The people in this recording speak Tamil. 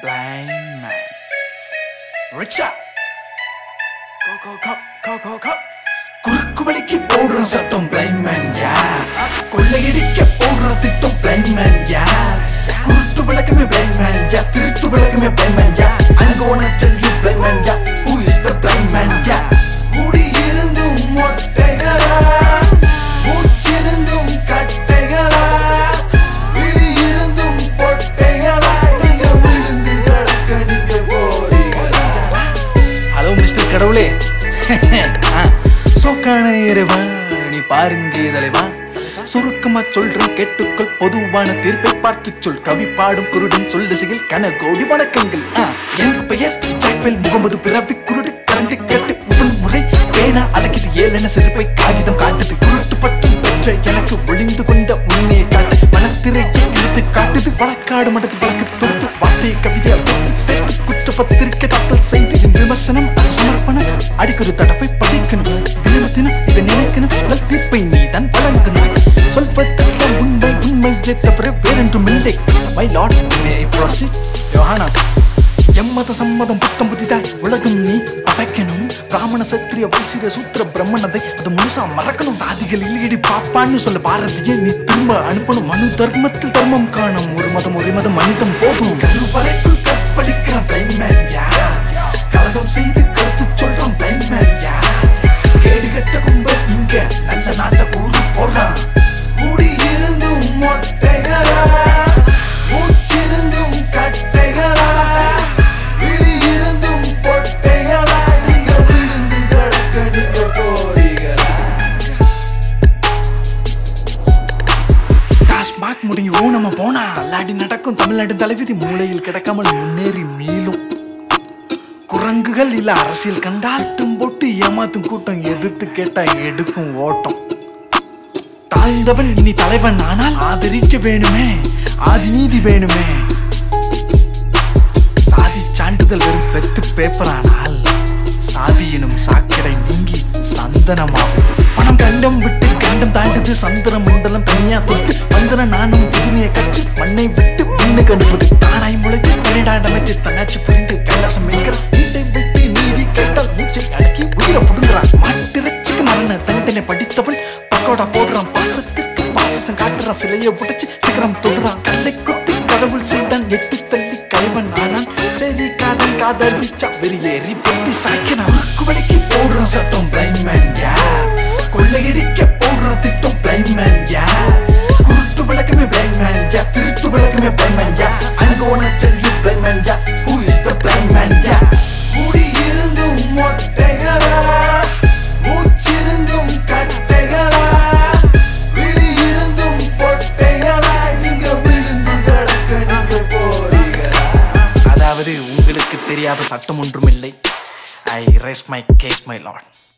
blind man. Rickshaw. Go, go, go, go, go, go. குறுக்கு வழிக்கு போடுற சட்டம் பிளைண்ட் மேன் யார் கொள்ளையடிக்க போடுற திட்டம் பிளைண்ட் மேன் யார் குருட்டு விளக்கமே பிளைண்ட் மேன் யார் திருட்டு விளக்கமே பிளைண்ட் மேன் யார் அங்கோன செல்லு பிளைண்ட் மேன் யார் who is the blind man யார் முடி இருந்தும் மொட்டைகளா மூச்சிருந்தும் கட்டைகளா விழி இருந்தும் பொட்டைகளா நீங்க விழுந்து கிடக்க நீங்க போறீங்களா ஹலோ மிஸ்டர் கடவுளே சோக்கான இறைவா நீ பாருங்க தலைவா சுருக்கமா சொல்றேன் கேட்டுக்கொள் பொதுவான தீர்ப்பை பார்த்து சொல் கவி பாடும் குருடன் சொல் திசையில் கன கோடி வணக்கங்கள் ஆ, என் பெயர் ஜெய்பெல் முகமது பிறவி குருடு கரண்டு கேட்டு முதல் முறை பேனா அழகிது ஏழென சிறுப்பை காகிதம் காட்டுது குருட்டு பட்டம் பெற்ற எனக்கு ஒளிந்து கொண்ட உண்மையை காட்டு மனத்திரையை இழுத்து காட்டுது வழக்காடு மடத்து வழக்கு தொடுத்து வார்த்தையை கவிதையால் தொடுத்து சேர்த்து குற்றப்பத்திரிக்கை தாக்கல் செய்து என் விமர்சனம் அது சமர்ப்பணம் அடிக்கொரு தடவை படிக்கணும் தினம் தினம் இதை நினைக்கணும் நல் தீர்ப்பை நீ தான் வழங்கணும் சொல்வதெல்லாம் உண்மை உண்மையை தவிர வேறென்றும் இல்லை மை லார்ட் மே ஐ ப்ராசிட் யோஹானா எம்மத சம்மதம் புத்தம் புதிதாய் உலகம் நீ படைக்கணும் பிராமண சத்திரிய வைசிர சூத்திர பிரம்மணதை அது முழுசா மறக்கணும் சாதிகள் இல்லையடி பாப்பான்னு சொல்ல பாரதிய நீ திரும்ப அனுப்பணும் மனு தர்மத்தில் தர்மம் காணும் ஒரு மதம் ஒரு மதம் மனிதம் போதும் கருவறைக்குள் கற்பழிக்கிற பிளைன் மேன் யார் கலகம் செய்து கருத்து சொல்றான் பிளைன் மேன் யார் கேடு கட்ட கும்பல் இங்க நல்ல நாட்ட கூறு போடுறான் முடி இருந்தும் மொட்டைகளா மூச்சிருந்தும் கட்டைகளா விழி இருந்தும் பொட்டைகளா நீங்க விழுந்து கிடக்க நீங்க போறீங்களா டாஸ்மாக் முடிஞ்சு ஓ நம்ம போனா தள்ளாடி நடக்கும் தமிழ்நாடு தலைவிதி மூளையில் கிடக்காமல் முன்னேறி மீளும் குரங்குகள் இல்ல அரசியல் கண்டால் இட்டும் போட்டு ஏமாத்தும் கூட்டம் எதிர்த்து கேட்டா எடுக்கும் ஓட்டம் தாழ்ந்தவன் இனி தலைவன் ஆனால் ஆதரிக்க வேணுமே ஆதிநீதி வேணுமே சாதி சான்றிதழ் வெறும் வெத்து பேப்பர் ஆனால் சாதி எனும் சாக்கடை நீங்கி சந்தனமாகும் பணம் கண்டம் விட்டு கண்டம் தாண்டுது சந்திர மண்டலம் தனியா தொட்டு வந்தன நானும் புதுமையை கற்று மண்ணை விட்டு விண்ணுக்கு அனுப்புது தானாய் முளைத்து பன்னிடாண்டமைத்து தன்னாச்சு புரிந்து கைலாசம் என்கிற வீட்டை வைத்து நீதி கேட்டால் மூச்சை அடக்கி உயிரை புடுங்குறான் மாட்டிறைச்சிக்கு மரண தனித்தனை படித்தவன் பக்கோடா போடுறான் பாசத்திற்கு பாசம் காட்டுறான் சிலையை உடைச்சு சிகரம் தொடுறான் கல்லை கொத்தி கடவுள் செய்தான் எட்டு தள்ளி கைவன் ஆனான் சரி காதல் காதலிச்சா வெறியேறி பொட்டி சாய்க்கிறான் குவளைக்கு போடுற சட்டம் பிளைண்ட் மேன் யார் கொள்ளையடிக்க போடுற திட்டம் பிளைண்ட் மேன் யார் குருட்டு விளக்கமே பிளைண்ட் மேன் யார் திருட்டு விளக்கமே பிளைண்ட் மேன் யார் அங்கோன செல்லு பிளைண்ட் மேன் யார் who is the blind man யார் முடி இருந்தும் மொட்டைகளா மூச்சிருந்தும் கட்டைகளா விழி இருந்தும் பொட்டைகளா இங்க விழுந்து கிடக்க நீங்க போறீங்களா அதாவது உங்களுக்கு தெரியாத சட்டம் ஒன்றும் இல்லை I rest my case my Lord's